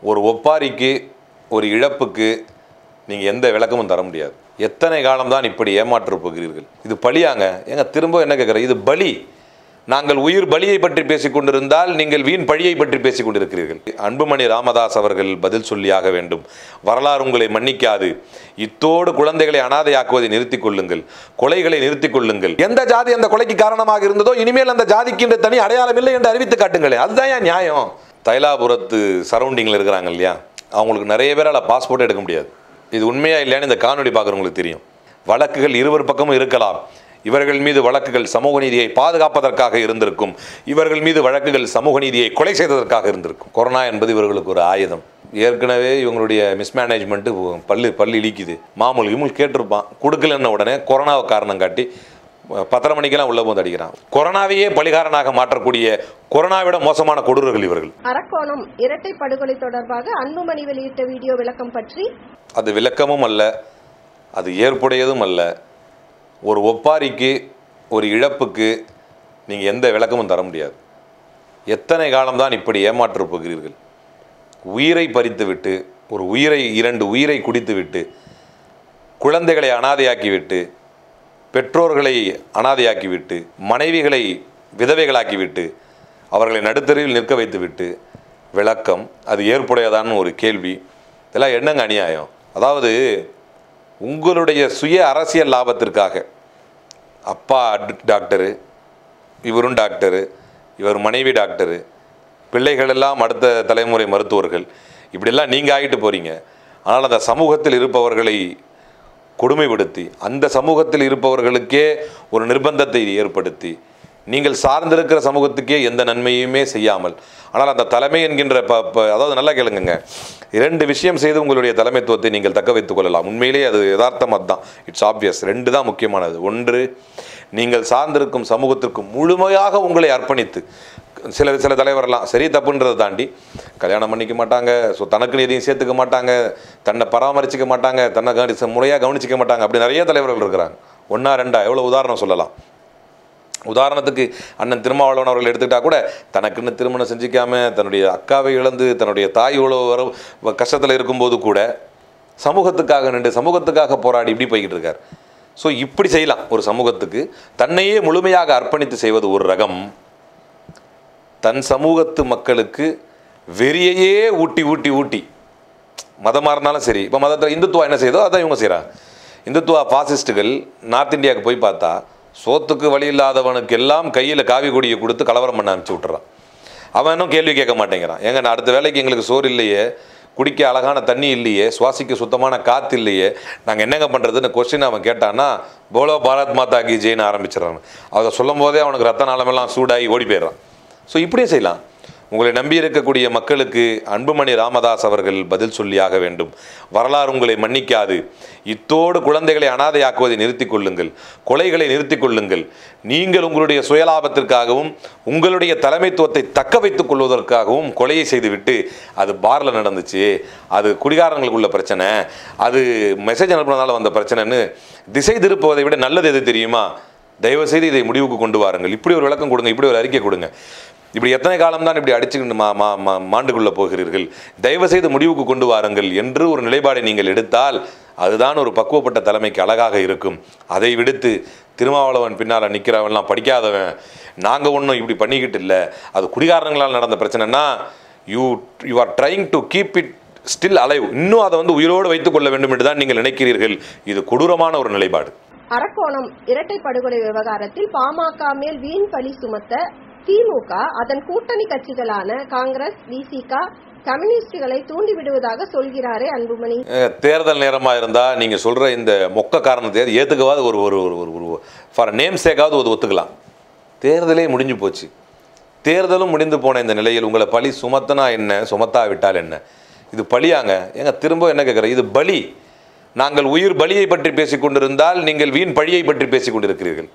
ஒரு ஒப்பாரிக்கு ஒரு இழப்புக்கு நீங்கள் எந்த விளக்கமும் தர முடியாது எத்தனை காலம்தான் இப்படி ஏமாற்ற போகிறீர்கள் இது பலியாங்க ஏங்க திரும்ப என்ன கேட்குறேன் இது பலி நாங்கள் உயிர் பலியை பற்றி பேசிக் கொண்டிருந்தால் நீங்கள் வீண் பழியை பற்றி பேசிக் கொண்டிருக்கிறீர்கள் அன்புமணி ராமதாஸ் அவர்கள் பதில் சொல்லியாக வேண்டும் வரலாறு உங்களை மன்னிக்காது இத்தோடு குழந்தைகளை அனாதையாக்குவதை நிறுத்திக் கொள்ளுங்கள் கொலைகளை நிறுத்திக் கொள்ளுங்கள் எந்த ஜாதி அந்த கொலைக்கு காரணமாக இருந்ததோ இனிமேல் அந்த ஜாதிக்கு என்ற தனி அடையாளம் இல்லை என்று அறிவித்து காட்டுங்களேன் அதுதான் ஏன் நியாயம் தைலாபுரத்து சரௌண்டிங்கில் இருக்கிறாங்க இல்லையா அவங்களுக்கு நிறைய பேரால் பாஸ்போர்ட் எடுக்க முடியாது இது உண்மையா இல்லையான்னு இந்த காணொளி பார்க்குறவங்களுக்கு தெரியும் வழக்குகள் இருவர் பக்கமும் இருக்கலாம் இவர்கள் மீது வழக்குகள் சமூக நீதியை பாதுகாப்பதற்காக இருந்திருக்கும் இவர்கள் மீது வழக்குகள் சமூக நீதியை கொலை செய்ததற்காக இருந்திருக்கும் கொரோனா என்பது இவர்களுக்கு ஒரு ஆயுதம் ஏற்கனவே இவங்களுடைய மிஸ்மேனேஜ்மெண்ட்டு பள்ளி பள்ளி இழிக்குது மாமூல் இவங்க கேட்டிருப்பான் கொடுக்கலன்ன உடனே கொரோனாவை காரணம் காட்டி பத்தரை மணிக்கெல்லாம் உள்ள போந்து அடிக்கிறான் கொரோனாவையே பலிகாரனாக மாற்றக்கூடிய கொரோனாவிட மோசமான கொடூரர்கள் இவர்கள் அரக்கோணம் இரட்டை படுகொலை தொடர்பாக அன்புமணி வெளியிட்ட வீடியோ விளக்கம் பற்றி அது விளக்கமும் அல்ல அது ஏற்புடையதும் அல்ல ஒரு ஒப்பாரிக்கு ஒரு இழப்புக்கு நீங்கள் எந்த விளக்கமும் தர முடியாது எத்தனை காலம்தான் இப்படி ஏமாற்றப் போகிறீர்கள் உயிரை பறித்துவிட்டு ஒரு உயிரை இரண்டு உயிரை குடித்துவிட்டு குழந்தைகளை அனாதையாக்கிவிட்டு பெற்றோர்களை அனாதையாக்கிவிட்டு மனைவிகளை விதவைகளாக்கிவிட்டு அவர்களை நடுத்தருவில் நிற்க வைத்துவிட்டு விளக்கம் அது ஏற்புடையதான்னு ஒரு கேள்வி இதெல்லாம் என்னங்க அநியாயம் அதாவது உங்களுடைய சுய அரசியல் லாபத்திற்காக அப்பா ட- டாக்டரு இவரும் டாக்டரு இவர் மனைவி டாக்டரு பிள்ளைகள் எல்லாம் அடுத்த தலைமுறை மருத்துவர்கள் இப்படியெல்லாம் நீங்கள் ஆகிட்டு போகிறீங்க ஆனால் அந்த சமூகத்தில் இருப்பவர்களை கொடுமைப்படுத்தி அந்த சமூகத்தில் இருப்பவர்களுக்கே ஒரு நிர்பந்தத்தை ஏற்படுத்தி நீங்கள் சார்ந்திருக்கிற சமூகத்துக்கே எந்த நன்மையுமே செய்யாமல் ஆனால் அந்த தலைமை என்கின்ற ப ப- அதாவது நல்லா கேளுங்க இரண்டு விஷயம் செய்து உங்களுடைய தலைமைத்துவத்தை நீங்கள் தக்க வைத்துக் கொள்ளலாம் உண்மையிலேயே அது யதார்த்தம் அதுதான் இட்ஸ் ஆப்வியஸ் ரெண்டு தான் முக்கியமானது ஒன்று நீங்கள் சார்ந்திருக்கும் சமூகத்திற்கு முழுமையாக உங்களை அர்ப்பணித்து சில சில தலைவரெல்லாம் சரி தப்புன்றதை தாண்டி கல்யாணம் பண்ணிக்க மாட்டாங்க ஸோ தனக்குன்னு எதையும் சேர்த்துக்க மாட்டாங்க தன்னை பராமரிச்சிக்க மாட்டாங்க தன்னை கவனி முறையாக கவனிச்சிக்க மாட்டாங்க அப்படி நிறைய தலைவர்கள் இருக்கிறாங்க ஒன்றா ரெண்டா எவ்வளோ உதாரணம் சொல்லலாம் உதாரணத்துக்கு அண்ணன் திருமாவளவன் அவர்கள் எடுத்துக்கிட்டா கூட தனக்குன்னு திருமணம் செஞ்சுக்காம தன்னுடைய அக்காவை இழந்து தன்னுடைய தாய் இவ்வளோ வர கஷ்டத்தில் இருக்கும்போது கூட சமூகத்துக்காக நின்று சமூகத்துக்காக போராடி இப்படி போய்கிட்டு இருக்கார் ஸோ இப்படி செய்யலாம் ஒரு சமூகத்துக்கு தன்னையே முழுமையாக அர்ப்பணித்து செய்வது ஒரு ரகம் தன் சமூகத்து மக்களுக்கு வெறியையே ஊட்டி ஊட்டி ஊட்டி மதமாக இருந்தாலும் சரி இப்போ மதத்தில் இந்துத்துவா என்ன செய்யுதோ அதான் இவங்க செய்கிறாங்க இந்துத்துவா பாசிஸ்ட்டுகள் நார்த் இந்தியாவுக்கு போய் பார்த்தா சோத்துக்கு வழி இல்லாதவனுக்கு எல்லாம் கையில் காவி கொடியை கொடுத்து கலவரம் பண்ண அனுப்பிச்சி விட்டுறான் அவன் இன்னும் கேள்வி கேட்க மாட்டேங்கிறான் ஏங்க நான் அடுத்த வேலைக்கு எங்களுக்கு சோறு இல்லையே குடிக்க அழகான தண்ணி இல்லையே சுவாசிக்க சுத்தமான காற்று இல்லையே நாங்கள் என்னங்க பண்ணுறதுன்னு கொஸ்டின் அவன் கேட்டான்னா போலோ பாரத் மாதா கி ஜெயின்னு ஆரம்பிச்சிடறான் அதை சொல்லும் போதே அவனுக்கு ரத்த நாளமெல்லாம் சூடாகி ஓடி போயிடுறான் ஸோ இப்படியும் செய்யலாம் உங்களை நம்பி இருக்கக்கூடிய மக்களுக்கு அன்புமணி ராமதாஸ் அவர்கள் பதில் சொல்லியாக வேண்டும் வரலாறு உங்களை மன்னிக்காது இத்தோடு குழந்தைகளை அனாதையாக்குவதை நிறுத்திக் கொள்ளுங்கள் கொலைகளை நிறுத்திக் கொள்ளுங்கள் நீங்கள் உங்களுடைய சுயலாபத்திற்காகவும் உங்களுடைய தலைமைத்துவத்தை தக்க வைத்துக் கொள்வதற்காகவும் கொலையை செய்துவிட்டு அது பாரில் நடந்துச்சு அது குடிகாரங்களுக்குள்ள பிரச்சனை அது மெசேஜ் அனுப்புனதால வந்த பிரச்சனைன்னு திசை திருப்புவதை விட நல்லது எது தெரியுமா தயவு செய்து இதை முடிவுக்கு கொண்டு வாருங்கள் இப்படி ஒரு விளக்கம் கொடுங்க இப்படி ஒரு அறிக்கை கொடுங்க இப்படி எத்தனை காலம்தான் இப்படி அடிச்சுக்கிட்டு மா மா மா மாண்டுக்குள்ள போகிறீர்கள் தயவு செய்து முடிவுக்கு கொண்டு வாருங்கள் என்று ஒரு நிலைப்பாடை நீங்கள் எடுத்தால் அதுதான் ஒரு பக்குவப்பட்ட தலைமைக்கு அழகாக இருக்கும் அதை விடுத்து திருமாவளவன் பின்னால் நிற்கிறவன்லாம் படிக்காதவன் நாங்கள் ஒன்றும் இப்படி பண்ணிக்கிட்டு இல்லை அது குடிகாரங்களால் நடந்த பிரச்சனைனா you you are trying to keep it still alive இன்னும் அதை வந்து உயிரோடு வைத்துக் கொள்ள வேண்டும் என்று தான் நீங்கள் நினைக்கிறீர்கள் இது கொடூரமான ஒரு நிலைப்பாடு அரக்கோணம் இரட்டை படுகொலை விவகாரத்தில் பாமக மேல் வீண் பழி சுமத்த திமுக அதன் கூட்டணி கட்சிகளான காங்கிரஸ் விசிக கம்யூனிஸ்டுகளை தூண்டிவிடுவதாக சொல்கிறாரே அன்புமணி அஹ், தேர்தல் நேரமாக இருந்தால் நீங்கள் சொல்கிற இந்த மொக்க காரணத்தை ஏற்றுக்கவாது ஒரு ஒரு ஒரு ஒரு ஒரு ஃபார் நேம் சேக்காவது ஒரு ஒத்துக்கலாம் தேர்தலே முடிஞ்சு போச்சு தேர்தலும் முடிந்து போன இந்த நிலையில் உங்களை பழி சுமத்தினா என்ன சுமத்தா விட்டால் என்ன இது பழியாங்க ஏங்க திரும்ப என்ன கேட்குறேன் இது பலி நாங்கள் உயிர் பலியை பற்றி பேசிக் கொண்டிருந்தால் நீங்கள் வீண் பழியை பற்றி பேசிக் கொண்டிருக்கிறீர்கள்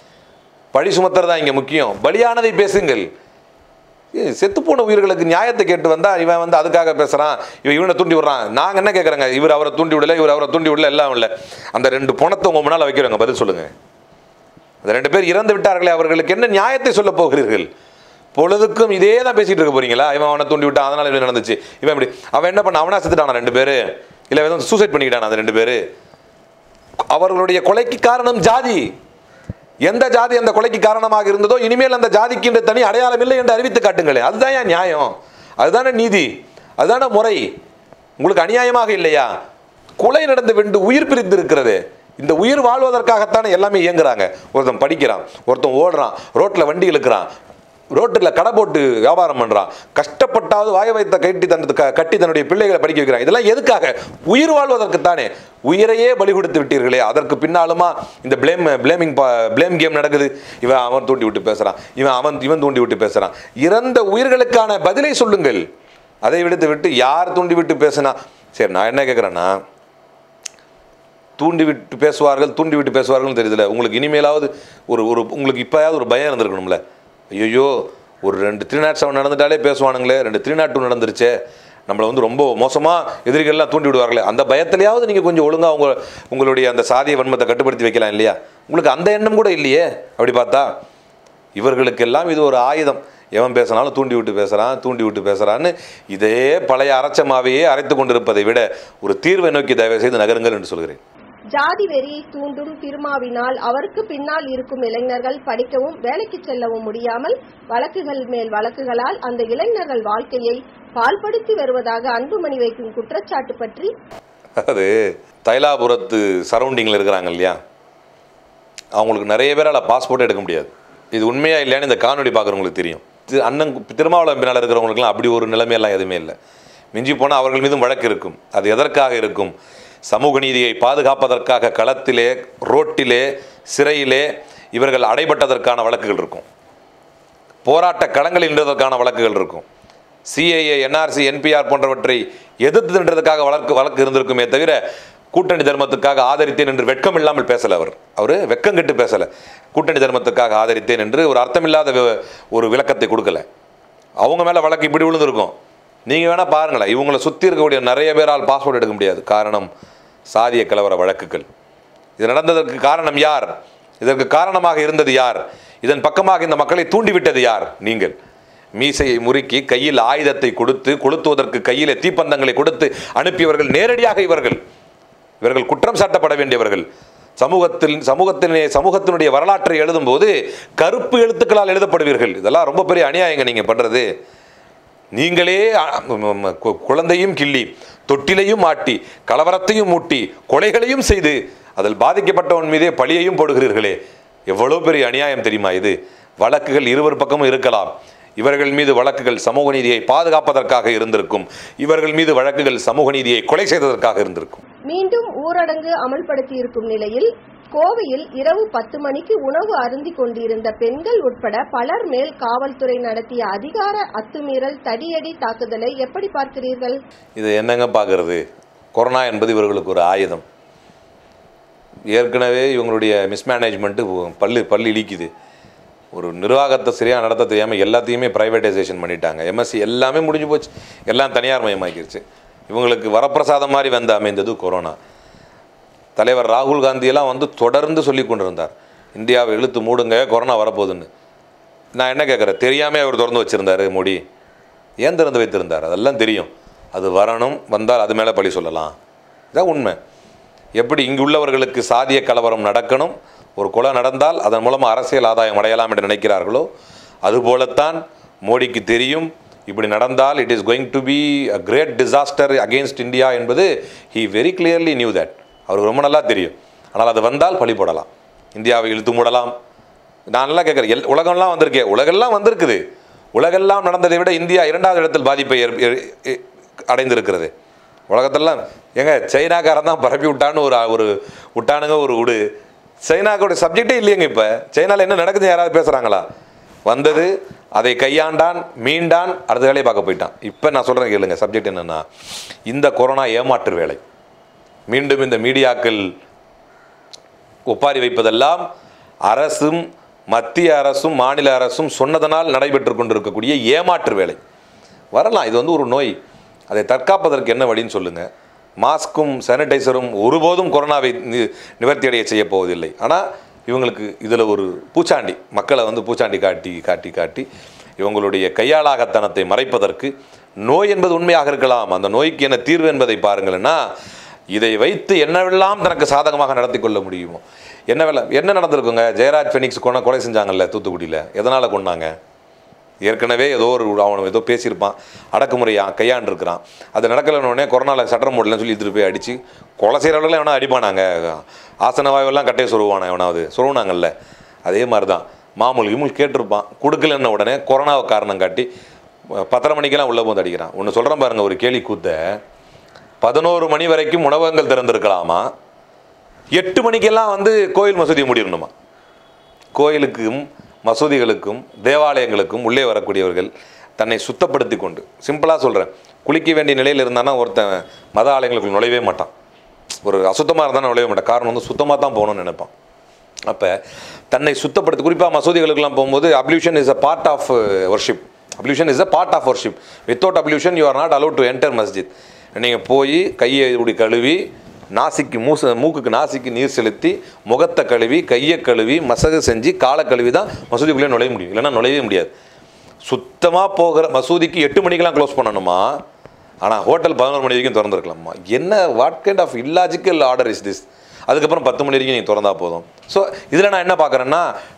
பழி சுமத்துறதா இங்கே முக்கியம் பலியானதை பேசுங்கள் ஏய், செத்துப்போன உயிர்களுக்கு நியாயத்தை கேட்டு வந்தா இவன் வந்து அதுக்காக பேசுறான் இவன் இவனை தூண்டி விடுறான் நாங்க என்ன கேட்குறாங்க இவர் அவரை தூண்டி விடல இவர் அவரை தூண்டி விடல எல்லாம் இல்லை அந்த ரெண்டு பணத்தை உங்க முன்னால் வைக்கிறவங்க பதில் சொல்லுங்க அந்த ரெண்டு பேர் இறந்து விட்டார்களே அவர்களுக்கு என்ன நியாயத்தை சொல்ல போகிறீர்கள் பொழுதுக்கும் இதே தான் பேசிட்டு இருக்க போறீங்களா இவன் அவனை தூண்டி விட்டான் அதனால இப்படி நடந்துச்சு இவன் இப்படி அவன் என்ன பண்ண அவனா செத்துட்டானா ரெண்டு பேரு இல்லை எதுவும் சூசைட் பண்ணிக்கிட்டானா அந்த ரெண்டு பேரு அவர்களுடைய கொலைக்கு காரணம் ஜாதி எந்த ஜாதி அந்த கொலைக்கு காரணமாக இருந்ததோ இனிமேல் அந்த ஜாதிக்கு இந்த தனி அடையாளம் இல்லை என்று அறிவித்து காட்டுங்களேன் அதுதான் ஏன் நியாயம் அதுதானே நீதி அதுதானே முறை உங்களுக்கு அநியாயமாக இல்லையா கொலை நடந்து வெண்டு உயிர் பிரிந்து இருக்கிறது இந்த உயிர் வாழ்வதற்காகத்தானே எல்லாமே இயங்குறாங்க ஒருத்தன் படிக்கிறான் ஒருத்தன் ஓடுறான் ரோட்டில் வண்டி இழுக்கிறான் ரோட்டில் கடை போட்டு வியாபாரம் பண்ணுறான் கஷ்டப்பட்டாவது வாய வைத்த கட்டி தன் க- கட்டி தன்னுடைய பிள்ளைகளை படிக்க வைக்கிறான் இதெல்லாம் எதுக்காக உயிர் வாழ்வதற்குத்தானே உயிரையே பலி கொடுத்து விட்டீர்களே அதற்கு பின்னாலுமா இந்த பிளேம் பிளேமிங் பிளேம் கேம் நடக்குது இவன் அவன் தூண்டி விட்டு பேசுகிறான் இவன் அவன் இவன் தூண்டி விட்டு பேசுகிறான் இறந்த உயிர்களுக்கான பதிலை சொல்லுங்கள் அதை விடுத்து விட்டு யார் தூண்டி விட்டு பேசுனா சரி நான் என்ன கேட்குறேன்னா தூண்டி விட்டு பேசுவார்கள் தூண்டி விட்டு பேசுவார்கள்னு தெரியுதுல உங்களுக்கு இனிமேலாவது ஒரு ஒரு உங்களுக்கு இப்போயாவது ஒரு பயம் இருந்திருக்கணும்ல ஐயோ ஒரு ரெண்டு த்ரீ நாட் செவன் நடந்துட்டாலே பேசுவானுங்களே ரெண்டு த்ரீ நாட் டூ நடந்துருச்சே நம்மளை வந்து ரொம்ப மோசமாக எதிரிகள்லாம் தூண்டி விடுவார்களே அந்த பயத்திலையாவது நீங்கள் கொஞ்சம் ஒழுங்காக உங்க உங்களுடைய அந்த சாதிய வன்மத்தை கட்டுப்படுத்தி வைக்கலாம் இல்லையா உங்களுக்கு அந்த எண்ணம் கூட இல்லையே அப்படி பார்த்தா இவர்களுக்கெல்லாம் இது ஒரு ஆயுதம் எவன் பேசினாலும் தூண்டி விட்டு பேசுகிறான் தூண்டி விட்டு பேசுகிறான்னு இதே பழைய அரைச்சமாவையே அரைத்து கொண்டிருப்பதை விட ஒரு தீர்வை நோக்கி தயவு செய்து நகருங்கள் என்று சொல்கிறேன் ஜாதி வெறியை தூண்டும் திருமாவினால் அவருக்கு பின்னால் இருக்கும் இளைஞர்கள் படிக்கவும் வேலைக்கு செல்லவும் முடியாமல் வழக்குகள் மேல் வழக்குகளால் அந்த இளைஞர்கள் வாழ்க்கையை பால்படுத்தி வருவதாக அன்புமணி வைக்கும் குற்றச்சாட்டு பற்றி அது தைலாபுரத்து சரௌண்டிங்கில் இருக்கிறாங்க இல்லையா அவங்களுக்கு நிறைய பேரால் பாஸ்போர்ட் எடுக்க முடியாது இது உண்மையா இல்லையான்னு இந்த காணொளி பார்க்குறவங்களுக்கு தெரியும் திரு- அண்ணன் கு- திருமாவளவன் பின்னால் இருக்கிறவங்களுக்குலாம் அப்படி ஒரு நிலைமையெல்லாம் எதுவுமே இல்லை மிஞ்சி போனால் அவர்கள் மீதும் வழக்கு இருக்கும் அது எதற்காக இருக்கும் சமூக நீதியை பாதுகாப்பதற்காக களத்திலே ரோட்டிலே சிறையிலே இவர்கள் அடைபட்டதற்கான வழக்குகள் இருக்கும் போராட்ட களங்களில் நின்றதற்கான வழக்குகள் இருக்கும் சிஏஏ என்ஆர்சி என்பிஆர் போன்றவற்றை எதிர்த்து நின்றதுக்காக வழக்கு வழக்கு இருந்திருக்குமே தவிர கூட்டணி தர்மத்துக்காக ஆதரித்தேன் என்று வெட்கம் இல்லாமல் பேசல அவர் அவர் வெக்கம் கெட்டு பேசல கூட்டணி தர்மத்துக்காக ஆதரித்தேன் என்று ஒரு அர்த்தமில்லாத வி- ஒரு விளக்கத்தை கொடுக்கல அவங்க மேலே வழக்கு இப்படி விழுந்திருக்கும் நீங்கள் வேணால் பாருங்களேன் இவங்களை சுற்றி இருக்கக்கூடிய நிறைய பேரால் பாஸ்போர்ட் எடுக்க முடியாது காரணம் சாதிய கலவர வழக்குகள் இது நடந்ததற்கு காரணம் யார் இதற்கு காரணமாக இருந்தது யார் இதன் பக்கமாக இந்த மக்களை தூண்டிவிட்டது யார் நீங்கள் மீசையை முறுக்கி கையில் ஆயுதத்தை கொடுத்து கொளுத்துவதற்கு கையிலே தீப்பந்தங்களை கொடுத்து அனுப்பியவர்கள் நேரடியாக இவர்கள் இவர்கள் குற்றம் சாட்டப்பட வேண்டியவர்கள் சமூகத்தில் சமூகத்தினே சமூகத்தினுடைய வரலாற்றை எழுதும்போது கருப்பு எழுத்துக்களால் எழுதப்படுவீர்கள் இதெல்லாம் ரொம்ப பெரிய அநியாயங்க நீங்கள் பண்ணுறது நீங்களே அ, ம், ம், கு- குழந்தையும் கிள்ளி தொட்டிலையும் மாட்டி கலவரத்தையும் மூட்டி கொலைகளையும் செய்து அதில் பாதிக்கப்பட்டவன் மீதே பழியையும் போடுகிறீர்களே எவ்வளோ பெரிய அநியாயம் தெரியுமா இது வழக்குகள் இருவர் பக்கமும் இருக்கலாம் இவர்கள் மீது வழக்குகள் சமூக நீதியை பாதுகாப்பதற்காக இருந்திருக்கும் இவர்கள் மீது வழக்குகள் சமூக நீதியை கொலை செய்ததற்காக இருந்திருக்கும் மீண்டும் ஊரடங்கு அமல்படுத்தியிருக்கும் நிலையில் கோவையில் இரவு பத்து மணிக்கு உணவு அருந்தி கொண்டிருந்த பெண்கள் உட்பட பலர் மேல் காவல்துறை நடத்திய அதிகார அத்துமீறல் தடியடி தாக்குதலை எப்படி பார்க்கிறீர்கள் இது என்னங்க பார்க்கறது கொரோனா என்பது இவர்களுக்கு ஒரு ஆயுதம் ஏற்கனவே இவங்களுடைய மிஸ்மேனேஜ்மெண்ட்டு பல்லு பல்லு இழிக்குது ஒரு நிர்வாகத்தை சரியாக நடத்த தெரியாமல் எல்லாத்தையுமே ப்ரைவேட்டைசேஷன் பண்ணிட்டாங்க எம்எஸ்சி எல்லாமே முடிஞ்சு போச்சு எல்லாம் தனியார் மயமாக்கிருச்சு இவங்களுக்கு வரப்பிரசாதம் மாதிரி வந்து அமைந்தது கொரோனா தலைவர் ராகுல் காந்தியெல்லாம் வந்து தொடர்ந்து சொல்லி கொண்டிருந்தார் இந்தியாவை இழுத்து மூடுங்க கொரோனா வரப்போகுதுன்னு நான் என்ன கேட்குறேன் தெரியாமல் அவர் திறந்து வச்சுருந்தாரு மோடி ஏன் திறந்து வைத்திருந்தார் அதெல்லாம் தெரியும் அது வரணும் வந்தால் அது மேலே பழி சொல்லலாம் இதான் உண்மை எப்படி இங்கு உள்ளவர்களுக்கு சாதிய கலவரம் நடக்கணும் ஒரு கொலை நடந்தால் அதன் மூலமாக அரசியல் ஆதாயம் அடையலாம் என்று நினைக்கிறார்களோ அதுபோலத்தான் மோடிக்கு தெரியும் இப்படி நடந்தால் it is going to be a great disaster against India என்பது he very clearly knew that அவருக்கு ரொம்ப நல்லா தெரியும் ஆனால் அது வந்தால் பழி போடலாம் இந்தியாவை இழுத்து மூடலாம் நான் நல்லா கேட்குறேன் எல் உலகம்லாம் வந்திருக்கே உலகெல்லாம் வந்திருக்குது உலகெல்லாம் நடந்ததை விட இந்தியா இரண்டாவது இடத்தில் பாதிப்பை ஏற்- ஏற்- ஏ- அடைந்திருக்கிறது உலகத்தெல்லாம் ஏங்க சைனாக்காரன் தான் பரப்பி விட்டான்னு ஒரு ஒரு விட்டானுங்க ஒரு விடு சைனாக்கோட சப்ஜெக்டே இல்லையங்க இப்போ சைனாவில் என்ன நடக்குது யாராவது பேசுகிறாங்களா வந்தது அதை கையாண்டான் மீண்டான் அடுத்த வேலையை பார்க்க போயிட்டான் இப்போ நான் சொல்கிறேன் கேளுங்க சப்ஜெக்ட் என்னென்னா இந்த கொரோனா ஏமாற்று வேலை மீண்டும் இந்த மீடியாக்கள் ஒப்பாரி வைப்பதெல்லாம் அரசும் மத்திய அரசும் மாநில அரசும் சொன்னதனால் நடைபெற்று கொண்டிருக்கக்கூடிய ஏமாற்று வேலை வரலாம் இது வந்து ஒரு நோய் அதை தற்காப்பதற்கு என்ன வழின்னு சொல்லுங்கள் மாஸ்க்கும் சானிடைசரும் ஒருபோதும் கொரோனாவை நி- நிவர்த்தி அடைய செய்ய போவதில்லை ஆனால் இவங்களுக்கு இதில் ஒரு பூச்சாண்டி மக்களை வந்து பூச்சாண்டி காட்டி காட்டி காட்டி இவங்களுடைய கையாளாகத்தனத்தை மறைப்பதற்கு நோய் என்பது உண்மையாக இருக்கலாம் அந்த நோய்க்கு என்ன தீர்வு என்பதை பாருங்களேன்னா இதை வைத்து என்னவெல்லாம் தனக்கு சாதகமாக நடத்தி கொள்ள முடியுமோ என்னவெல்லாம் என்ன நடந்திருக்குங்க ஜெயராஜ் ஃபெனிக்ஸ் கொலை கொலை செஞ்சாங்கல்ல தூத்துக்குடியில் எதனால் கொண்டாங்க ஏற்கனவே ஏதோ ஒரு அவன் ஏதோ பேசியிருப்பான் அடக்குமுறையா கையாண்டிருக்கிறான் அது நடக்கலைன்னு உடனே கொரோனாவில் சட்டம் போடலன்னு சொல்லி எடுத்துகிட்டு போய் அடித்து கொலை செய்கிறவர்களே எவனா அடிப்பானாங்க ஆசன வாயுவெல்லாம் கட்டையை சொருவானா எவனாவது சொருவுனாங்கல்ல அதே மாதிரி தான் மாமூல் இமுல் கேட்டிருப்பான் கொடுக்கலன்ன உடனே கொரோனாவை காரணம் காட்டி பத்தரை மணிக்கெல்லாம் உள்ளே போந்து அடிக்கிறான் ஒன்று சொல்கிறேன் பாருங்க ஒரு கேலி கூத்த பதினோரு மணி வரைக்கும் உணவகங்கள் திறந்திருக்கலாமா எட்டு மணிக்கெல்லாம் வந்து கோயில் மசூதி முடியணுமா கோயிலுக்கும் மசூதிகளுக்கும் தேவாலயங்களுக்கும் உள்ளே வரக்கூடியவர்கள் தன்னை சுத்தப்படுத்தி கொண்டு சிம்பிளாக சொல்கிறேன் குளிக்க வேண்டிய நிலையில் இருந்தானா ஒருத்தன் மத ஆலயங்களுக்குள் நுழையவே மாட்டான் ஒரு அசுத்தமாக இருந்தால் நுழைய மாட்டான் காரணம் வந்து சுத்தமாக தான் போகணும்னு நினைப்பான் அப்போ தன்னை சுத்தப்படுத்தி குறிப்பாக மசூதிகளுக்கெல்லாம் போகும்போது ablution is a part of worship ablution is a part of worship without ablution you are not allowed to enter மஸ்ஜித் நீங்கள் போய் கையை இப்படி கழுவி நாசிக்கு மூச மூக்குக்கு நாசிக்கு நீர் செலுத்தி முகத்தை கழுவி கையை கழுவி மசகு செஞ்சு காலை கழுவி தான் மசூதிக்குள்ளே நுழைய முடியும் இல்லைன்னா நுழையவே முடியாது சுத்தமாக போகிற மசூதிக்கு எட்டு மணிக்கெல்லாம் க்ளோஸ் பண்ணணுமா ஆனால் ஹோட்டல் பதினோரு மணி வரைக்கும் திறந்துருக்கலாமா என்ன what kind of illogical order is this அதுக்கப்புறம் பத்து மணி வரைக்கும் நீங்கள் திறந்தா போதும் ஸோ இதில் நான் என்ன பார்க்குறேன்னா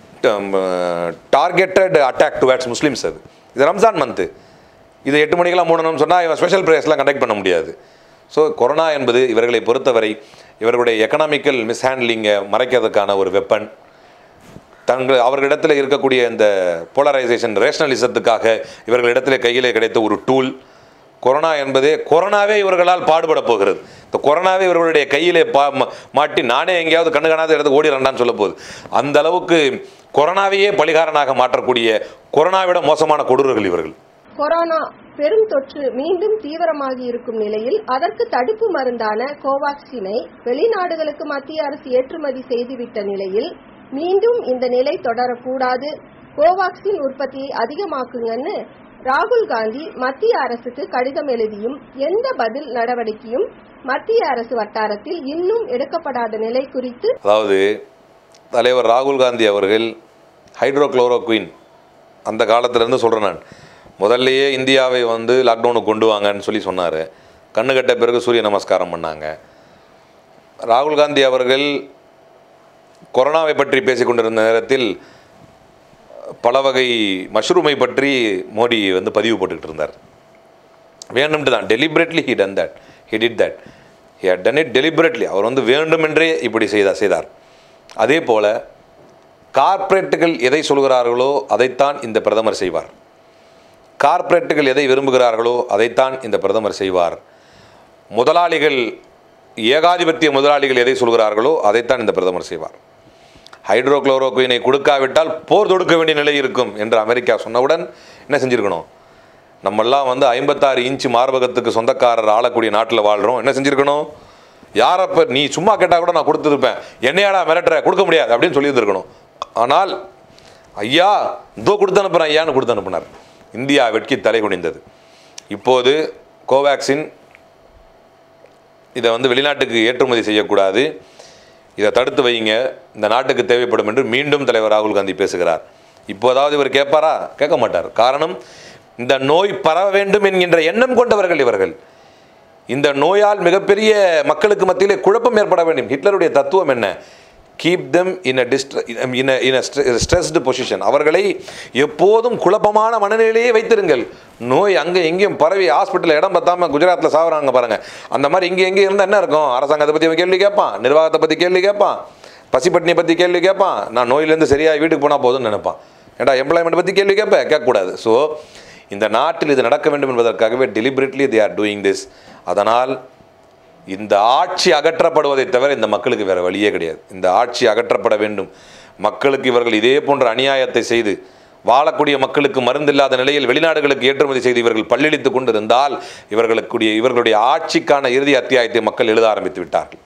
டார்கெட்டட் அட்டாக் டுவேர்ட்ஸ் முஸ்லீம்ஸ் அது இது ரம்ஜான் மந்த்து இது எட்டு மணிக்கெல்லாம் மூடணும்னு சொன்னால் இவன் ஸ்பெஷல் ப்ரேயர்ஸ்லாம் கண்டக்ட் பண்ண முடியாது ஸோ கொரோனா என்பது இவர்களை பொறுத்தவரை இவர்களுடைய எக்கனாமிக்கல் மிஸ்ஹேண்ட்லிங்கை மறைக்கிறதுக்கான ஒரு வெப்பன் தங்கள் அவர்களிடத்தில் இருக்கக்கூடிய இந்த போலரைசேஷன் ரேஷனலிசத்துக்காக இவர்களிடத்தில் கையிலே கிடைத்த ஒரு டூல் கொரோனா என்பதே கொரோனாவே இவர்களால் பாடுபட போகிறது இந்த கொரோனாவே இவர்களுடைய கையிலே பா மா- மாட்டி நானே எங்கேயாவது கண்ணு காணாத இடத்துக்கு ஓடிறேன்டான்னு சொல்ல போகுது அந்த அளவுக்கு கொரோனாவையே பலிகாரனாக மாற்றக்கூடிய கொரோனாவிட மோசமான கொடூரர்கள் இவர்கள் கொரோனா பெரும் தொற்று மீண்டும் தீவிரமாகி இருக்கும் நிலையில் அதற்கு தடுப்பு மருந்தான கோவாக்சினை வெளிநாடுகளுக்கு மத்திய அரசு ஏற்றுமதி செய்துவிட்ட நிலையில் மீண்டும் இந்த நிலை தொடரக்கூடாது கோவாக்சின் உற்பத்தியை அதிகமாக்குங்கன்னு ராகுல் காந்தி மத்திய அரசுக்கு கடிதம் எழுதியும் எந்த பதில் நடவடிக்கையும் மத்திய அரசு வட்டாரத்தில் இன்னும் எடுக்கப்படாத நிலை குறித்து அதாவது தலைவர் ராகுல் காந்தி அவர்கள் ஹைட்ரோக்ளோரோக்வின் அந்த காலத்திலேருந்து சொல்கிறேன் நான் முதல்லையே இந்தியாவை வந்து லாக்டவுனுக்கு கொண்டு வாங்கன்னு சொல்லி சொன்னார் கண்ணு கட்ட பிறகு சூரிய நமஸ்காரம் பண்ணாங்க ராகுல் காந்தி அவர்கள் கொரோனாவை பற்றி பேசிக் கொண்டிருந்த நேரத்தில் பல வகை மஷ்ரூமை பற்றி மோடி வந்து பதிவு போட்டுக்கிட்டு இருந்தார் வேண்டும்ட்டு தான் deliberately he done that he did that he had done it deliberately அவர் வந்து வேண்டுமென்றே இப்படி செய்தார் செய்தார் அதே போல கார்ப்பரேட்டுகள் எதை சொல்கிறார்களோ அதைத்தான் இந்த பிரதமர் செய்வார் கார்ப்பரேட்டுகள் எதை விரும்புகிறார்களோ அதைத்தான் இந்த பிரதமர் செய்வார் முதலாளிகள் ஏகாதிபத்திய முதலாளிகள் எதை சொல்கிறார்களோ அதைத்தான் இந்த பிரதமர் செய்வார் ஹைட்ரோக்ளோரோகுயினை கொடுக்காவிட்டால் போர் தொடுக்க வேண்டிய நிலை இருக்கும் என்று அமெரிக்கா சொன்னவுடன் என்ன செஞ்சிருக்கணும் நம்மெல்லாம் வந்து ஐம்பத்தாறு இன்ச்சு மார்பகத்துக்கு சொந்தக்காரர் ஆளக்கூடிய நாட்டில் வாழ்கிறோம் என்ன செஞ்சிருக்கணும் யாரப்ப நீ சும்மா கேட்டால் கூட நான் கொடுத்துருப்பேன் என்னையாடா மிரட்டுற கொடுக்க முடியாது அப்படின்னு சொல்லியிருந்திருக்கணும் ஆனால் ஐயா இதோ கொடுத்து அனுப்புகிறேன் ஐயான்னு கொடுத்து அனுப்புனார் இந்தியா வெட்கி தலை குனிந்தது இப்போது கோவேக்சின் இதை வந்து வெளிநாட்டுக்கு ஏற்றுமதி செய்யக்கூடாது இதை தடுத்து வைங்க இந்த நாட்டுக்கு தேவைப்படும் என்று மீண்டும் தலைவர் ராகுல் காந்தி பேசுகிறார் இப்போதாவது இவர் கேட்பாரா கேட்க மாட்டார் காரணம் இந்த நோய் பரவ வேண்டும் என்கின்ற எண்ணம் கொண்டவர்கள் இவர்கள் இந்த நோயால் மிகப்பெரிய மக்களுக்கு மத்தியிலே குழப்பம் ஏற்பட வேண்டும் ஹிட்லருடைய தத்துவம் என்ன கீப் தெம் இன் அ டிஸ்ட்ர இன் இன் ஸ்ட்ரெஸ்டு பொசிஷன் அவர்களை எப்போதும் குழப்பமான மனநிலையே வைத்திருங்கள் நோய் அங்கே எங்கேயும் பரவி ஹாஸ்பிட்டலில் இடம் பத்தாம குஜராத்தில் சாகுறாங்க பாருங்க அந்த மாதிரி இங்கே எங்கே இருந்தால் என்ன இருக்கும் அரசாங்கத்தை பற்றி அவன் கேள்வி கேட்பான் நிர்வாகத்தை பற்றி கேள்வி கேட்பான் பசிப்பட்டினியை பற்றி கேள்வி கேட்பான் நான் நோயிலேருந்து சரியாக வீட்டுக்கு போனால் போதும்னு நினைப்பான் ஏன்டா எம்ப்ளாய்மெண்ட் பற்றி கேள்வி கேட்பேன் கேட்கக்கூடாது ஸோ இந்த நாட்டில் இது நடக்க வேண்டும் என்பதற்காகவே deliberately they are doing this அதனால் இந்த ஆட்சி அகற்றப்படுவதை தவிர இந்த மக்களுக்கு வேற வழியே கிடையாது இந்த ஆட்சி அகற்றப்பட வேண்டும் மக்களுக்கு இவர்கள் இதே போன்ற அநியாயத்தை செய்து வாழக்கூடிய மக்களுக்கு மருந்தில்லாத நிலையில் வெளிநாடுகளுக்கு ஏற்றுமதி செய்து இவர்கள் பல்லளித்துக் கொண்டிருந்தால் இவர்களுக்குடைய இவர்களுடைய ஆட்சிக்கான இறுதி அத்தியாயத்தை மக்கள் எழுத ஆரம்பித்து விட்டார்கள்